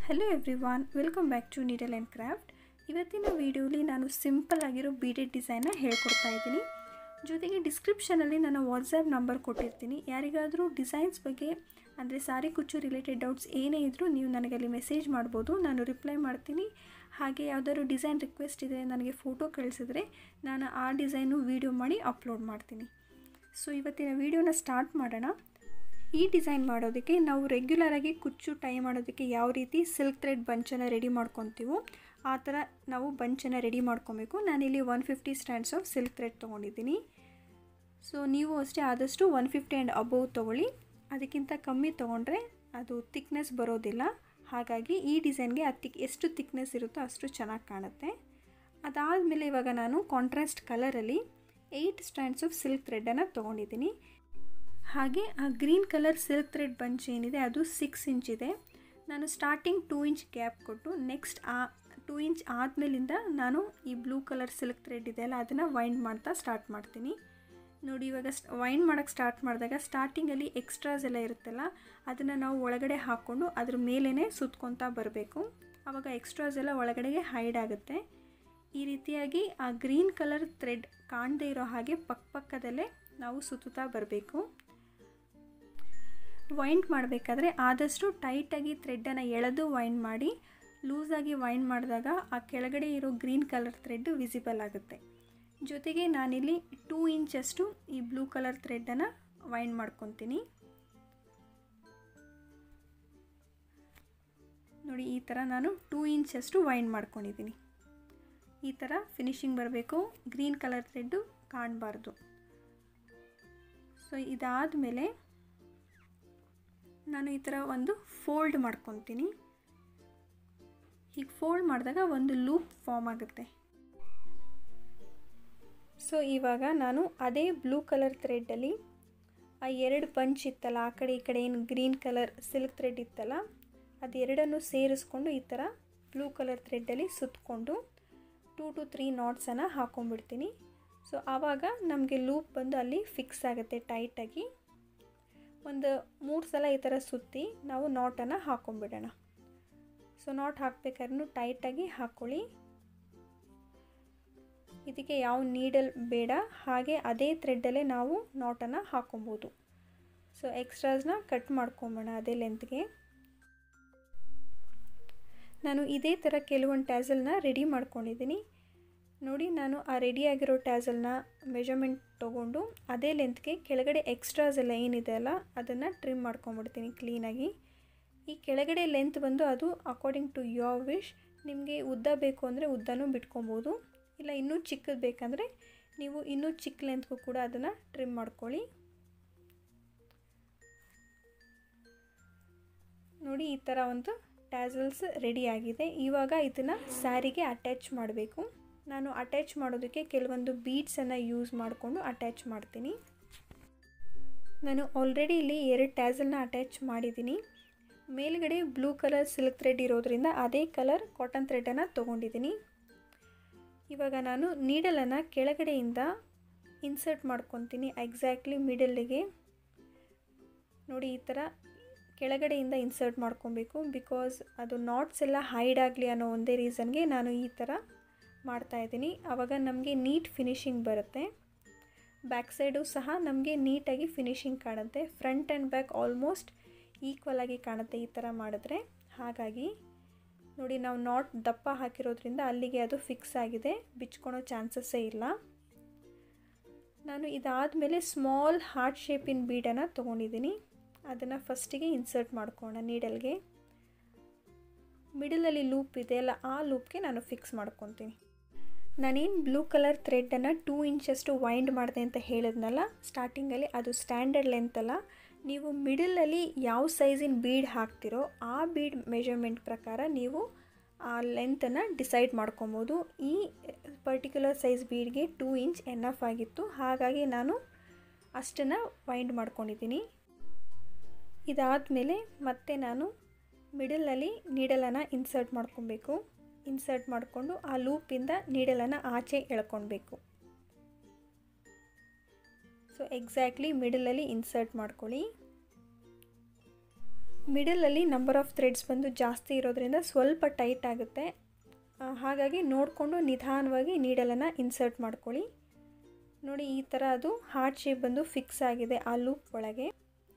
hello everyone welcome back to needle and craft ಇವತ್ತಿನ ವೀಡಿಯೋಲಿ ನಾನು ಸಿಂಪಲ್ ಆಗಿರೋ ಬೀಡೆಡ್ ಡಿಸೈನ್ನ ಹೇಳ್ಕೊಡ್ತಾ ಇದ್ದೀನಿ ಜೊತೆಗೆ ಡಿಸ್ಕ್ರಿಪ್ಷನಲ್ಲಿ ನನ್ನ ವಾಟ್ಸಪ್ ನಂಬರ್ ಕೊಟ್ಟಿರ್ತೀನಿ ಯಾರಿಗಾದರೂ ಡಿಸೈನ್ಸ್ ಬಗ್ಗೆ ಅಂದರೆ ಸಾರಿ ಕುಚ್ಚು ರಿಲೇಟೆಡ್ ಡೌಟ್ಸ್ ಏನೇ ಇದ್ದರೂ ನೀವು ನನಗೆ ಅಲ್ಲಿ ಮೆಸೇಜ್ ಮಾಡ್ಬೋದು ನಾನು ರಿಪ್ಲೈ ಮಾಡ್ತೀನಿ ಹಾಗೆ ಯಾವುದಾದ್ರು ಡಿಸೈನ್ ರಿಕ್ವೆಸ್ಟ್ ಇದೆ ನನಗೆ ಫೋಟೋ ಕಳಿಸಿದ್ರೆ ನಾನು ಆ ಡಿಸೈನು ವೀಡಿಯೋ ಮಾಡಿ ಅಪ್ಲೋಡ್ ಮಾಡ್ತೀನಿ ಸೊ ಇವತ್ತಿನ ವೀಡಿಯೋನ ಸ್ಟಾರ್ಟ್ ಮಾಡೋಣ ಈ ಡಿಸೈನ್ ಮಾಡೋದಕ್ಕೆ ನಾವು ರೆಗ್ಯುಲರಾಗಿ ಕುಚ್ಚು ಟೈ ಮಾಡೋದಕ್ಕೆ ಯಾವ ರೀತಿ ಸಿಲ್ಕ್ ಥ್ರೆಡ್ ಬಂಚನ್ನು ರೆಡಿ ಮಾಡ್ಕೊತೀವೋ ಆ ಥರ ನಾವು ಬಂಚನ್ನು ರೆಡಿ ಮಾಡ್ಕೊಬೇಕು ನಾನಿಲ್ಲಿ one fifty strands of silk thread ತೊಗೊಂಡಿದ್ದೀನಿ ಸೊ ನೀವು ಅಷ್ಟೇ ಆದಷ್ಟು ಒನ್ ಫಿಫ್ಟಿ ಆ್ಯಂಡ್ ಅಬೋವ್ ತೊಗೊಳ್ಳಿ ಅದಕ್ಕಿಂತ ಕಮ್ಮಿ ತೊಗೊಂಡ್ರೆ ಅದು ತಿಕ್ನೆಸ್ ಬರೋದಿಲ್ಲ ಹಾಗಾಗಿ ಈ ಡಿಸೈನ್ಗೆ ಅದು ತಿಕ್ ಎಷ್ಟು ತಿಕ್ನೆಸ್ ಇರುತ್ತೋ ಅಷ್ಟು ಚೆನ್ನಾಗಿ ಕಾಣುತ್ತೆ ಅದಾದಮೇಲೆ ಇವಾಗ ನಾನು ಕಾಂಟ್ರಾಸ್ಟ್ ಕಲರಲ್ಲಿ ಏಯ್ಟ್ ಸ್ಟ್ಯಾಂಡ್ಸ್ ಆಫ್ ಸಿಲ್ಕ್ ಥ್ರೆಡನ್ನು ತೊಗೊಂಡಿದ್ದೀನಿ ಹಾಗೆ ಆ green colour silk thread bunch ಏನಿದೆ ಅದು ಸಿಕ್ಸ್ ಇಂಚ್ ಇದೆ ನಾನು ಸ್ಟಾರ್ಟಿಂಗ್ ಟೂ ಇಂಚ್ ಗ್ಯಾಪ್ ಕೊಟ್ಟು ನೆಕ್ಸ್ಟ್ ಆ ಟೂ ಇಂಚ್ ಆದಮೇಲಿಂದ ನಾನು ಈ ಬ್ಲೂ ಕಲರ್ ಸಿಲ್ಕ್ ಥ್ರೆಡ್ ಇದೆಯಲ್ಲ ಅದನ್ನು ವೈಂಡ್ ಮಾಡ್ತಾ ಸ್ಟಾರ್ಟ್ ಮಾಡ್ತೀನಿ ನೋಡಿ ಇವಾಗ ವೈಂಡ್ ಮಾಡೋಕ್ಕೆ ಸ್ಟಾರ್ಟ್ ಮಾಡಿದಾಗ ಸ್ಟಾರ್ಟಿಂಗಲ್ಲಿ ಎಕ್ಸ್ಟ್ರಾಸ್ ಎಲ್ಲ ಇರುತ್ತಲ್ಲ ಅದನ್ನು ನಾವು ಒಳಗಡೆ ಹಾಕ್ಕೊಂಡು ಅದ್ರ ಮೇಲೇ ಸುತ್ಕೊತಾ ಬರಬೇಕು ಆವಾಗ ಎಕ್ಸ್ಟ್ರಾಸ್ ಎಲ್ಲ ಒಳಗಡೆಗೆ ಹೈಡ್ ಆಗುತ್ತೆ ಈ ರೀತಿಯಾಗಿ ಆ ಗ್ರೀನ್ ಕಲರ್ ಥ್ರೆಡ್ ಕಾಣದೇ ಇರೋ ಹಾಗೆ ಪಕ್ಕಪಕ್ಕದಲ್ಲೇ ನಾವು ಸುತ್ತುತ್ತಾ ಬರಬೇಕು ವೈಂಡ್ ಮಾಡಬೇಕಾದ್ರೆ ಆದಷ್ಟು ಟೈಟಾಗಿ ಥ್ರೆಡ್ಡನ್ನು ಎಳೆದು ವೈಂಡ್ ಮಾಡಿ ಲೂಸಾಗಿ ವೈಂಡ್ ಮಾಡಿದಾಗ ಆ ಕೆಳಗಡೆ ಇರೋ ಗ್ರೀನ್ ಕಲರ್ ಥ್ರೆಡ್ ವಿಸಿಬಲ್ ಆಗುತ್ತೆ ಜೊತೆಗೆ ನಾನಿಲ್ಲಿ ಟೂ ಇಂಚಷ್ಟು ಈ ಬ್ಲೂ ಕಲರ್ ಥ್ರೆಡ್ಡನ್ನು ವೈಂಡ್ ಮಾಡ್ಕೊತೀನಿ ನೋಡಿ ಈ ಥರ ನಾನು ಟೂ ಇಂಚಷ್ಟು ವೈಂಡ್ ಮಾಡ್ಕೊಂಡಿದ್ದೀನಿ ಈ ಥರ ಫಿನಿಶಿಂಗ್ ಬರಬೇಕು ಗ್ರೀನ್ ಕಲರ್ ಥ್ರೆಡ್ಡು ಕಾಣಬಾರ್ದು ಸೊ ಇದಾದಮೇಲೆ ನಾನು ಈ ಥರ ಒಂದು ಫೋಲ್ಡ್ ಮಾಡ್ಕೊತೀನಿ ಹೀಗೆ ಫೋಲ್ಡ್ ಮಾಡಿದಾಗ ಒಂದು ಲೂಪ್ ಫಾರ್ಮ್ ಆಗುತ್ತೆ ಸೊ ಇವಾಗ ನಾನು ಅದೇ ಬ್ಲೂ ಕಲರ್ ಥ್ರೆಡ್ಡಲ್ಲಿ ಆ ಎರಡು ಪಂಚ್ ಇತ್ತಲ್ಲ ಆ ಕಡೆ ಈ ಕಡೆ ಏನು ಗ್ರೀನ್ ಕಲರ್ ಸಿಲ್ಕ್ ಥ್ರೆಡ್ ಇತ್ತಲ್ಲ ಅದೆರಡನ್ನು ಸೇರಿಸ್ಕೊಂಡು ಈ ಥರ ಬ್ಲೂ ಕಲರ್ ಥ್ರೆಡ್ಡಲ್ಲಿ ಸುತ್ತಕೊಂಡು ಟೂ ಟು ತ್ರೀ ನಾಟ್ಸನ್ನು ಹಾಕ್ಕೊಂಡ್ಬಿಡ್ತೀನಿ ಸೊ ಆವಾಗ ನಮಗೆ ಲೂಪ್ ಬಂದು ಅಲ್ಲಿ ಫಿಕ್ಸ್ ಆಗುತ್ತೆ ಟೈಟಾಗಿ ಒಂದು ಮೂರು ಸಲ ಈ ಥರ ಸುತ್ತಿ ನಾವು ನಾಟನ್ನು ಹಾಕ್ಕೊಂಬಿಡೋಣ ಸೊ ನಾಟ್ ಹಾಕ್ಬೇಕಾದ್ರೂ ಟೈಟಾಗಿ ಹಾಕ್ಕೊಳ್ಳಿ ಇದಕ್ಕೆ ಯಾವ ನೀಡಲ್ ಬೇಡ ಹಾಗೆ ಅದೇ ಥ್ರೆಡ್ಡಲ್ಲೇ ನಾವು ನಾಟನ್ನು ಹಾಕ್ಕೊಬೋದು ಸೊ ಎಕ್ಸ್ಟ್ರಾಸ್ನ ಕಟ್ ಮಾಡ್ಕೊಂಬೋಣ ಅದೇ ಲೆಂತ್ಗೆ ನಾನು ಇದೇ ಥರ ಕೆಲವೊಂದು ಟ್ಯಾಸಲ್ನ ರೆಡಿ ಮಾಡ್ಕೊಂಡಿದ್ದೀನಿ ನೋಡಿ ನಾನು ಆ ರೆಡಿಯಾಗಿರೋ ಟ್ಯಾಸಲ್ನ ಮೆಜರ್ಮೆಂಟ್ ತೊಗೊಂಡು ಅದೇ ಲೆಂತ್ಗೆ ಕೆಳಗಡೆ ಎಕ್ಸ್ಟ್ರಾಸ್ ಎಲ್ಲ ಏನಿದೆ ಅಲ್ಲ ಅದನ್ನು ಟ್ರಿಮ್ ಮಾಡ್ಕೊಂಬಿಡ್ತೀನಿ ಕ್ಲೀನಾಗಿ ಈ ಕೆಳಗಡೆ ಲೆಂತ್ ಬಂದು ಅದು ಅಕಾರ್ಡಿಂಗ್ ಟು ಯೋರ್ ವಿಶ್ ನಿಮಗೆ ಉದ್ದ ಬೇಕು ಅಂದರೆ ಉದ್ದನೂ ಬಿಟ್ಕೊಬೋದು ಇಲ್ಲ ಇನ್ನೂ ಚಿಕ್ಕದು ಬೇಕಂದರೆ ನೀವು ಇನ್ನೂ ಚಿಕ್ಕ ಲೆಂತ್ಗೂ ಕೂಡ ಅದನ್ನು ಟ್ರಿಮ್ ಮಾಡ್ಕೊಳ್ಳಿ ನೋಡಿ ಈ ಥರ ಒಂದು ಟ್ಯಾಸಲ್ಸ್ ರೆಡಿಯಾಗಿದೆ ಇವಾಗ ಇದನ್ನು ಸ್ಯಾರಿಗೆ ಅಟ್ಯಾಚ್ ಮಾಡಬೇಕು ನಾನು ಅಟ್ಯಾಚ್ ಮಾಡೋದಕ್ಕೆ ಕೆಲವೊಂದು ಬೀಡ್ಸನ್ನು ಯೂಸ್ ಮಾಡಿಕೊಂಡು ಅಟ್ಯಾಚ್ ಮಾಡ್ತೀನಿ ನಾನು ಆಲ್ರೆಡಿ ಇಲ್ಲಿ ಎರಡು ಟ್ಯಾಸಲ್ನ ಅಟ್ಯಾಚ್ ಮಾಡಿದ್ದೀನಿ ಮೇಲ್ಗಡೆ ಬ್ಲೂ ಕಲರ್ ಸಿಲ್ಕ್ ಥ್ರೆಡ್ ಇರೋದ್ರಿಂದ ಅದೇ ಕಲರ್ ಕಾಟನ್ ಥ್ರೆಡನ್ನು ತೊಗೊಂಡಿದ್ದೀನಿ ಇವಾಗ ನಾನು ನೀಡಲನ್ನು ಕೆಳಗಡೆಯಿಂದ ಇನ್ಸರ್ಟ್ ಮಾಡ್ಕೊತೀನಿ ಎಕ್ಸಾಕ್ಟ್ಲಿ ಮಿಡಲ್ಲಿಗೆ ನೋಡಿ ಈ ಥರ ಕೆಳಗಡೆಯಿಂದ ಇನ್ಸರ್ಟ್ ಮಾಡ್ಕೊಬೇಕು ಬಿಕಾಸ್ ಅದು ನಾಟ್ಸ್ ಎಲ್ಲ ಹೈಡ್ ಆಗಲಿ ಅನ್ನೋ ಒಂದೇ ರೀಸನ್ಗೆ ನಾನು ಈ ಥರ ಮಾಡ್ತಾಯಿದ್ದೀನಿ ಆವಾಗ ನಮಗೆ ನೀಟ್ ಫಿನಿಶಿಂಗ್ ಬರುತ್ತೆ ಬ್ಯಾಕ್ ಸೈಡು ಸಹ ನಮಗೆ ನೀಟಾಗಿ ಫಿನಿಶಿಂಗ್ ಕಾಣುತ್ತೆ front and back almost equal ಆಗಿ ಕಾಣುತ್ತೆ ಈ ಥರ ಮಾಡಿದ್ರೆ ಹಾಗಾಗಿ ನೋಡಿ ನಾವು ನಾಟ್ ದಪ್ಪ ಹಾಕಿರೋದ್ರಿಂದ ಅಲ್ಲಿಗೆ ಅದು ಫಿಕ್ಸ್ ಆಗಿದೆ ಬಿಚ್ಕೊಳೋ ಚಾನ್ಸಸ್ಸೇ ಇಲ್ಲ ನಾನು ಇದಾದಮೇಲೆ ಸ್ಮಾಲ್ ಹಾರ್ಟ್ ಶೇಪಿನ ಬೀಡನ್ನು ತೊಗೊಂಡಿದ್ದೀನಿ ಅದನ್ನು ಫಸ್ಟಿಗೆ ಇನ್ಸರ್ಟ್ ಮಾಡ್ಕೋಣ ನೀಡಲ್ಗೆ ಮಿಡಲಲ್ಲಿ ಲೂಪ್ ಇದೆ ಅಲ್ಲ ಆ ಲೂಪ್ಗೆ ನಾನು ಫಿಕ್ಸ್ ಮಾಡ್ಕೊತೀನಿ ನಾನೇನು ಬ್ಲೂ ಕಲರ್ ಥ್ರೆಡನ್ನು ಟೂ ಇಂಚಷ್ಟು ವೈಂಡ್ ಮಾಡಿದೆ ಅಂತ ಹೇಳಿದ್ನಲ್ಲ ಸ್ಟಾರ್ಟಿಂಗಲ್ಲಿ ಅದು ಸ್ಟ್ಯಾಂಡರ್ಡ್ ಲೆಂತ್ ಅಲ್ಲ ನೀವು ಮಿಡಲಲ್ಲಿ ಯಾವ ಸೈಜಿನ ಬೀಡ್ ಹಾಕ್ತಿರೋ ಆ ಬೀಡ್ ಮೆಜರ್ಮೆಂಟ್ ಪ್ರಕಾರ ನೀವು ಆ ಲೆಂತನ್ನು ಡಿಸೈಡ್ ಮಾಡ್ಕೊಬೋದು ಈ ಪರ್ಟಿಕ್ಯುಲರ್ ಸೈಜ್ ಬೀಡ್ಗೆ ಟೂ ಇಂಚ್ ಎನ್ನಫ್ ಆಗಿತ್ತು ಹಾಗಾಗಿ ನಾನು ಅಷ್ಟನ್ನು ವೈಂಡ್ ಮಾಡ್ಕೊಂಡಿದ್ದೀನಿ ಇದಾದಮೇಲೆ ಮತ್ತೆ ನಾನು ಮಿಡಲಲ್ಲಿ ನೀಡಲನ್ನು ಇನ್ಸರ್ಟ್ ಮಾಡ್ಕೊಬೇಕು ಇನ್ಸರ್ಟ್ ಮಾಡಿಕೊಂಡು ಆ ಲೂಪಿಂದ ನೀಡಲನ್ನು ಆಚೆ ಎಳ್ಕೊಳ್ಬೇಕು ಸೊ ಎಕ್ಸಾಕ್ಟ್ಲಿ ಮಿಡಲಲ್ಲಿ ಇನ್ಸರ್ಟ್ ಮಾಡ್ಕೊಳ್ಳಿ ಮಿಡಲಲ್ಲಿ ನಂಬರ್ ಆಫ್ ಥ್ರೆಡ್ಸ್ ಬಂದು ಜಾಸ್ತಿ ಇರೋದ್ರಿಂದ ಸ್ವಲ್ಪ ಟೈಟ್ ಆಗುತ್ತೆ ಹಾಗಾಗಿ ನೋಡಿಕೊಂಡು ನಿಧಾನವಾಗಿ ನೀಡಲನ್ನು ಇನ್ಸರ್ಟ್ ಮಾಡ್ಕೊಳ್ಳಿ ನೋಡಿ ಈ ಥರ ಅದು ಹಾರ್ಟ್ ಶೇಪ್ ಬಂದು ಫಿಕ್ಸ್ ಆಗಿದೆ ಆ ಲೂಪ್ ಒಳಗೆ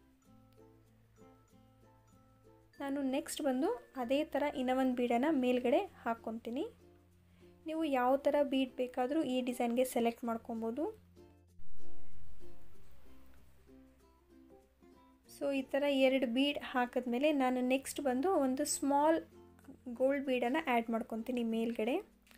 ನಾನು ನೆಕ್ಸ್ಟ್ ಬಂದು ಅದೇ ಥರ ಇನ್ನೊಂದು ಬೀಡನ್ನು ಮೇಲ್ಗಡೆ ಹಾಕ್ಕೊತೀನಿ ನೀವು ಯಾವ ಥರ ಬೀಡ್ ಬೇಕಾದರೂ ಈ ಡಿಸೈನ್ಗೆ ಸೆಲೆಕ್ಟ್ ಮಾಡ್ಕೊಬೋದು ಸೊ ಈ ಥರ ಎರಡು ಬೀಡ್ ಹಾಕಿದ್ಮೇಲೆ ನಾನು ನೆಕ್ಸ್ಟ್ ಬಂದು ಒಂದು ಸ್ಮಾಲ್ ಗೋಲ್ಡ್ ಬೀಡನ್ನು ಆ್ಯಡ್ ಮಾಡ್ಕೊತೀನಿ ಮೇಲ್ಗಡೆ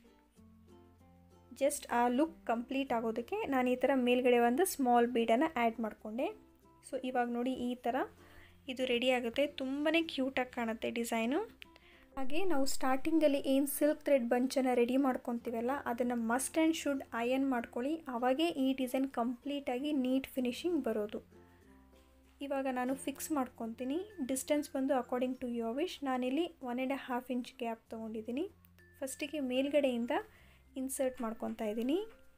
ಜಸ್ಟ್ ಆ ಲುಕ್ ಕಂಪ್ಲೀಟ್ ಆಗೋದಕ್ಕೆ ನಾನು ಈ ಥರ ಮೇಲ್ಗಡೆ ಒಂದು ಸ್ಮಾಲ್ ಬೀಡನ್ನು ಆ್ಯಡ್ ಮಾಡಿಕೊಂಡೆ ಸೊ ಇವಾಗ ನೋಡಿ ಈ ಥರ ಇದು ರೆಡಿ ಆಗುತ್ತೆ ತುಂಬಾ ಕ್ಯೂಟಾಗಿ ಕಾಣುತ್ತೆ ಡಿಸೈನು ಹಾಗೆ ನಾವು ಸ್ಟಾರ್ಟಿಂಗಲ್ಲಿ ಏನು ಸಿಲ್ಕ್ ಥ್ರೆಡ್ ಬಂಚನ್ನು ರೆಡಿ ಮಾಡ್ಕೊತೀವಲ್ಲ ಅದನ್ನು ಮಸ್ಟ್ ಆ್ಯಂಡ್ ಶುಡ್ ಅಯನ್ ಮಾಡ್ಕೊಳ್ಳಿ ಆವಾಗೇ ಈ ಡಿಸೈನ್ ಕಂಪ್ಲೀಟಾಗಿ ನೀಟ್ ಫಿನಿಶಿಂಗ್ ಬರೋದು ಇವಾಗ ನಾನು ಫಿಕ್ಸ್ ಮಾಡ್ಕೊತೀನಿ ಡಿಸ್ಟೆನ್ಸ್ ಬಂದು ಅಕಾರ್ಡಿಂಗ್ ಟು ಯೋರ್ ವಿಶ್ ನಾನಿಲ್ಲಿ one and half inch gap ತೊಗೊಂಡಿದ್ದೀನಿ ಫಸ್ಟಿಗೆ ಮೇಲ್ಗಡೆಯಿಂದ ಇನ್ಸರ್ಟ್ ಮಾಡ್ಕೊತಾ ಇದ್ದೀನಿ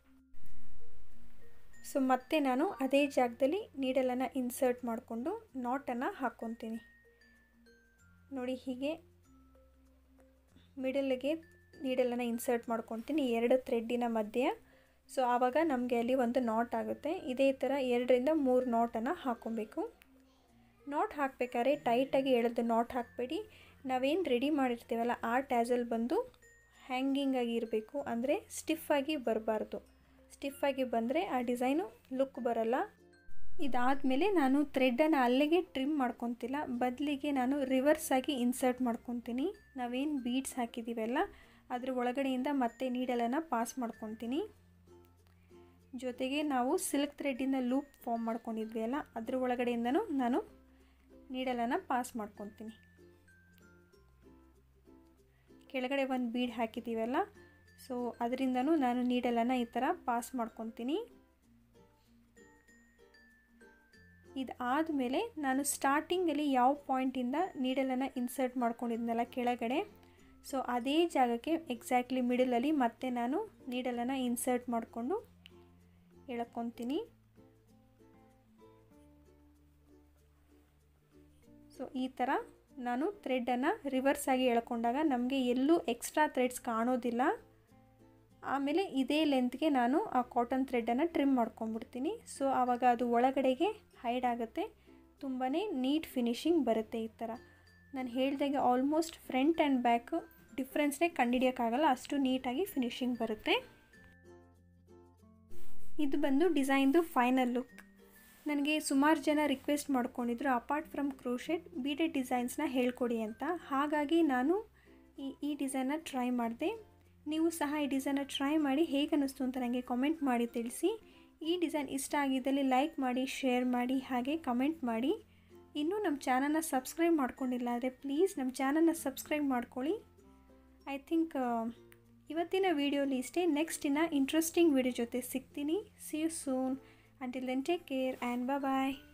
ಸೊ ಮತ್ತೆ ನಾನು ಅದೇ ಜಾಗದಲ್ಲಿ ನೀಡಲನ್ನು ಇನ್ಸರ್ಟ್ ಮಾಡಿಕೊಂಡು ನಾಟನ್ನು ಹಾಕ್ಕೊತೀನಿ ನೋಡಿ ಹೀಗೆ ಮಿಡಲ್ಗೆ ನೀಡಲನ್ನು ಇನ್ಸರ್ಟ್ ಮಾಡ್ಕೊತೀನಿ ಎರಡು ಥ್ರೆಡ್ಡಿನ ಮಧ್ಯೆ ಸೊ ಆವಾಗ ನಮಗೆ ಅಲ್ಲಿ ಒಂದು ನಾಟ್ ಆಗುತ್ತೆ ಇದೇ ಥರ ಎರಡರಿಂದ ಮೂರು ನಾಟನ್ನು ಹಾಕ್ಕೊಬೇಕು ನಾಟ್ ಹಾಕಬೇಕಾದ್ರೆ ಟೈಟಾಗಿ ಎಳೆದು ನಾಟ್ ಹಾಕಬೇಡಿ ನಾವೇನು ರೆಡಿ ಮಾಡಿರ್ತೀವಲ್ಲ ಆ ಟ್ಯಾಸಲ್ ಬಂದು ಹ್ಯಾಂಗಿಂಗಾಗಿ ಇರಬೇಕು ಅಂದರೆ ಸ್ಟಿಫಾಗಿ ಬರಬಾರ್ದು ಸ್ಟಿಫಾಗಿ ಬಂದರೆ ಆ ಡಿಸೈನು ಲುಕ್ ಬರಲ್ಲ ಇದಾದಮೇಲೆ ನಾನು ಥ್ರೆಡ್ಡನ್ನು ಅಲ್ಲಿಗೆ ಟ್ರಿಮ್ ಮಾಡ್ಕೊತಿಲ್ಲ ಬದಲಿಗೆ ನಾನು ರಿವರ್ಸ್ ಆಗಿ ಇನ್ಸರ್ಟ್ ಮಾಡ್ಕೊತೀನಿ ನಾವೇನು ಬೀಡ್ಸ್ ಹಾಕಿದ್ದೀವಲ್ಲ ಅದ್ರ ಒಳಗಡೆಯಿಂದ ಮತ್ತೆ ನೀಡಲನ್ನು ಪಾಸ್ ಮಾಡ್ಕೊತೀನಿ ಜೊತೆಗೆ ನಾವು ಸಿಲ್ಕ್ ಥ್ರೆಡ್ಡಿಂದ ಲೂಪ್ ಫಾರ್ಮ್ ಮಾಡ್ಕೊಂಡಿದ್ವಿ ಅಲ್ಲ ಅದ್ರ ಒಳಗಡೆಯಿಂದನೂ ನಾನು ನೀಡಲನ್ನು ಪಾಸ್ ಮಾಡ್ಕೊತೀನಿ ಕೆಳಗಡೆ ಒಂದು ಬೀಡ್ ಹಾಕಿದ್ದೀವಲ್ಲ ಸೊ ಅದರಿಂದನೂ ನಾನು ನೀಡಲನ್ನು ಈ ಥರ ಪಾಸ್ ಮಾಡ್ಕೊತೀನಿ ಇದಾದಮೇಲೆ ನಾನು ಸ್ಟಾರ್ಟಿಂಗಲ್ಲಿ ಯಾವ ಪಾಯಿಂಟಿಂದ ನೀಡಲನ್ನು ಇನ್ಸರ್ಟ್ ಮಾಡ್ಕೊಂಡಿದ್ನಲ್ಲ ಕೆಳಗಡೆ ಸೊ ಅದೇ ಜಾಗಕ್ಕೆ ಎಕ್ಸಾಕ್ಟ್ಲಿ ಮಿಡಲಲ್ಲಿ ಮತ್ತೆ ನಾನು ನೀಡಲನ್ನು ಇನ್ಸರ್ಟ್ ಮಾಡಿಕೊಂಡು ಎಳ್ಕೊತೀನಿ ಸೊ ಈ ಥರ ನಾನು ಥ್ರೆಡ್ಡನ್ನು ರಿವರ್ಸ್ ಆಗಿ ಎಳ್ಕೊಂಡಾಗ ನಮಗೆ ಎಲ್ಲೂ ಎಕ್ಸ್ಟ್ರಾ ಥ್ರೆಡ್ಸ್ ಕಾಣೋದಿಲ್ಲ ಆಮೇಲೆ ಇದೇ ಲೆಂತ್ಗೆ ನಾನು ಆ ಕಾಟನ್ ಥ್ರೆಡ್ಡನ್ನು ಟ್ರಿಮ್ ಮಾಡ್ಕೊಂಬಿಡ್ತೀನಿ ಸೊ ಆವಾಗ ಅದು ಒಳಗಡೆಗೆ ಹೈಡ್ ಆಗುತ್ತೆ ತುಂಬಾ ನೀಟ್ ಫಿನಿಶಿಂಗ್ ಬರುತ್ತೆ ಈ ಥರ ನಾನು ಹೇಳ್ದಾಗೆ ಆಲ್ಮೋಸ್ಟ್ ಫ್ರಂಟ್ ಆ್ಯಂಡ್ ಬ್ಯಾಕ್ ಡಿಫ್ರೆನ್ಸ್ನೇ ಕಂಡುಹಿಡಿಯೋಕ್ಕಾಗಲ್ಲ ಅಷ್ಟು ನೀಟಾಗಿ ಫಿನಿಶಿಂಗ್ ಬರುತ್ತೆ ಇದು ಬಂದು ಡಿಸೈನ್ದು ಫೈನಲ್ ಲುಕ್ ನನಗೆ ಸುಮಾರು ಜನ ರಿಕ್ವೆಸ್ಟ್ ಮಾಡ್ಕೊಂಡಿದ್ರು ಅಪಾರ್ಟ್ ಫ್ರಮ್ ಕ್ರೋಶೆಟ್ ಬೀಡೆಡ್ ಡಿಸೈನ್ಸ್ನ ಹೇಳ್ಕೊಡಿ ಅಂತ ಹಾಗಾಗಿ ನಾನು ಈ ಈ ಡಿಸೈನ್ನ ಟ್ರೈ ಮಾಡಿದೆ ನೀವು ಸಹ ಈ ಡಿಸೈನ್ನ ಟ್ರೈ ಮಾಡಿ ಹೇಗೆ ಅನ್ನಿಸ್ತು ಅಂತ ನನಗೆ ಕಾಮೆಂಟ್ ಮಾಡಿ ತಿಳಿಸಿ ಈ ಡಿಸೈನ್ ಇಷ್ಟ ಆಗಿದ್ದಲ್ಲಿ ಲೈಕ್ ಮಾಡಿ ಶೇರ್ ಮಾಡಿ ಹಾಗೆ ಕಮೆಂಟ್ ಮಾಡಿ ಇನ್ನೂ ನಮ್ಮ ಚಾನಲ್ನ ಸಬ್ಸ್ಕ್ರೈಬ್ ಮಾಡ್ಕೊಂಡಿಲ್ಲ ಆದರೆ ಪ್ಲೀಸ್ ನಮ್ಮ ಚಾನಲ್ನ ಸಬ್ಸ್ಕ್ರೈಬ್ ಮಾಡ್ಕೊಳ್ಳಿ ಐ ಥಿಂಕ್ ಇವತ್ತಿನ ವೀಡಿಯೋಲಿ ಇಷ್ಟೇ ನೆಕ್ಸ್ಟ್ ಇನ್ನ ಇಂಟ್ರೆಸ್ಟಿಂಗ್ ವೀಡಿಯೋ ಜೊತೆ ಸಿಗ್ತೀನಿ see you soon until then take care and bye